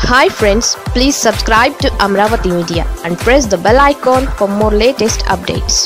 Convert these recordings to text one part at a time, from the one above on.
hi friends please subscribe to Amaravati media and press the bell icon for more latest updates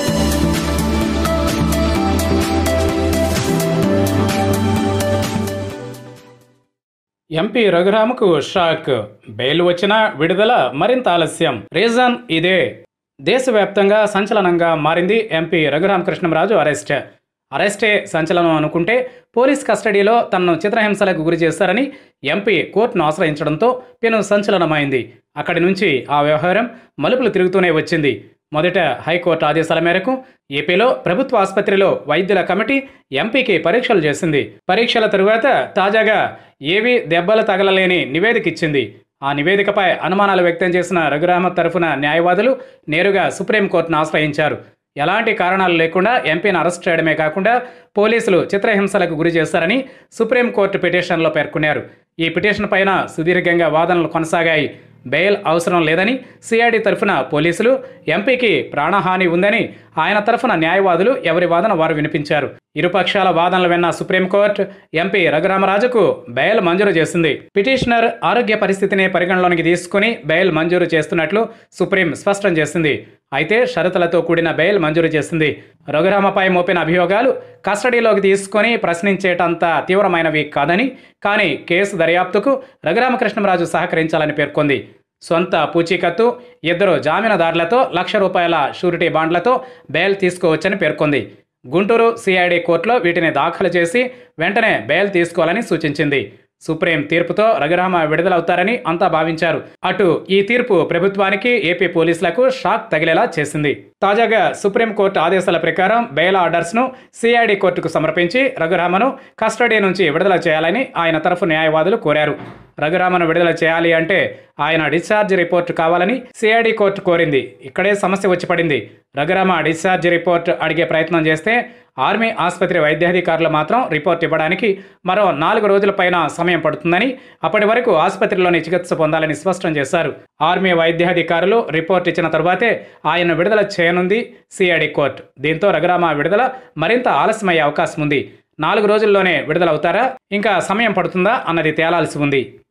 MP రఘురామకు shock bail వచ్చినా విడుదల మరింత ఆలస్యం reason ఇదే దేశవ్యాప్తంగా సంచలనంగా మారింది ఎంపీ రఘురామకృష్ణంరాజు అరెస్ట్ అరెస్టే సంచలనం అనుకుంటే పోలీస్ కస్టడీలో తనను చిత్రహింసలకు గురి చేశారని ఎంపీ కోర్టును ఆశ్రయించడంతో పెను సంచలనమైంది అక్కడి నుంచి ఆ వ్యవహారం మలుపులు తిరుగుతూనే వచ్చింది మొదట హైకోర్టు ఆదేశాల మేరకు ఏపీలో ప్రభుత్వ ఆసుపత్రిలో వైద్యుల కమిటీ ఎంపీకి పరీక్షలు చేసింది పరీక్షల తరువాత తాజాగా ఏవీ దెబ్బలు తగలలేని నివేదిక ఇచ్చింది ఆ నివేదికపై అనుమానాలు వ్యక్తం చేసిన రఘురామ తరఫున న్యాయవాదులు నేరుగా సుప్రీంకోర్టును ఆశ్రయించారు ఎలాంటి కారణాలు లేకుండా ఎంపీని అరెస్ట్ చేయడమే కాకుండా పోలీసులు చిత్రహింసలకు గురి చేశారని సుప్రీంకోర్టు పిటిషన్లో పేర్కొన్నారు ఈ పిటిషన్ పైన సుదీర్ఘంగా వాదనలు కొనసాగాయి బెయిల్ అవసరం లేదని సిఐడి తరఫున పోలీసులు ఎంపీకి ప్రాణహాని ఉందని ఆయన తరఫున న్యాయవాదులు ఎవరి వాదన వారు వినిపించారు ఇరుపక్షాల వాదనలు విన్న సుప్రీంకోర్టు ఎంపీ రఘురామరాజుకు బెయిల్ మంజూరు చేసింది పిటిషనర్ ఆరోగ్య పరిస్థితిని పరిగణలోనికి తీసుకుని బెయిల్ మంజూరు చేస్తున్నట్లు సుప్రీం స్పష్టం చేసింది అయితే షరతులతో కూడిన బెయిల్ మంజూరు చేసింది రఘురామపై మోపిన అభియోగాలు కస్టడీలోకి తీసుకొని ప్రశ్నించేటంత తీవ్రమైనవి కాదని కానీ కేసు దర్యాప్తుకు రఘురామకృష్ణరాజు సహకరించాలని పేర్కొంది సొంత పూచీకత్తు ఇద్దరు జామీనదారులతో లక్ష రూపాయల షూరిటీ బాండ్లతో బెయిల్ తీసుకోవచ్చని పేర్కొంది గుంటూరు సిఐడి కోర్టులో వీటిని దాఖలు చేసి వెంటనే బెయిల్ తీసుకోవాలని సూచించింది సుప్రీం తీర్పుతో రఘురామ విడుదలవుతారని అంతా భావించారు అటు ఈ తీర్పు ప్రభుత్వానికి ఏపీ పోలీసులకు షాక్ తగిలేలా చేసింది తాజాగా సుప్రీంకోర్టు ఆదేశాల ప్రకారం బెయిల్ ఆర్డర్స్ను సిఐడి కోర్టుకు సమర్పించి రఘురామను కస్టడీ నుంచి విడుదల చేయాలని ఆయన తరఫు న్యాయవాదులు కోరారు రఘురామను విడుదల చేయాలి అంటే ఆయన డిశ్చార్జ్ రిపోర్ట్ కావాలని సిఐడి కోర్టు కోరింది ఇక్కడే సమస్య వచ్చి పడింది రఘురామ డిశ్చార్జ్ రిపోర్ట్ అడిగే ప్రయత్నం చేస్తే ఆర్మీ ఆసుపత్రి వైద్యాధికారులు మాత్రం రిపోర్ట్ ఇవ్వడానికి మరో నాలుగు రోజుల పైన సమయం పడుతుందని అప్పటి వరకు ఆసుపత్రిలోని చికిత్స పొందాలని స్పష్టం చేశారు ఆర్మీ వైద్యాధికారులు రిపోర్ట్ ఇచ్చిన తరువాతే ఆయన విడుదల చేయనుంది సిఐడి కోర్టు దీంతో రఘురామ విడుదల మరింత ఆలస్యమయ్యే అవకాశం ఉంది నాలుగు రోజుల్లోనే విడుదలవుతారా ఇంకా సమయం పడుతుందా అన్నది తేలాల్సి ఉంది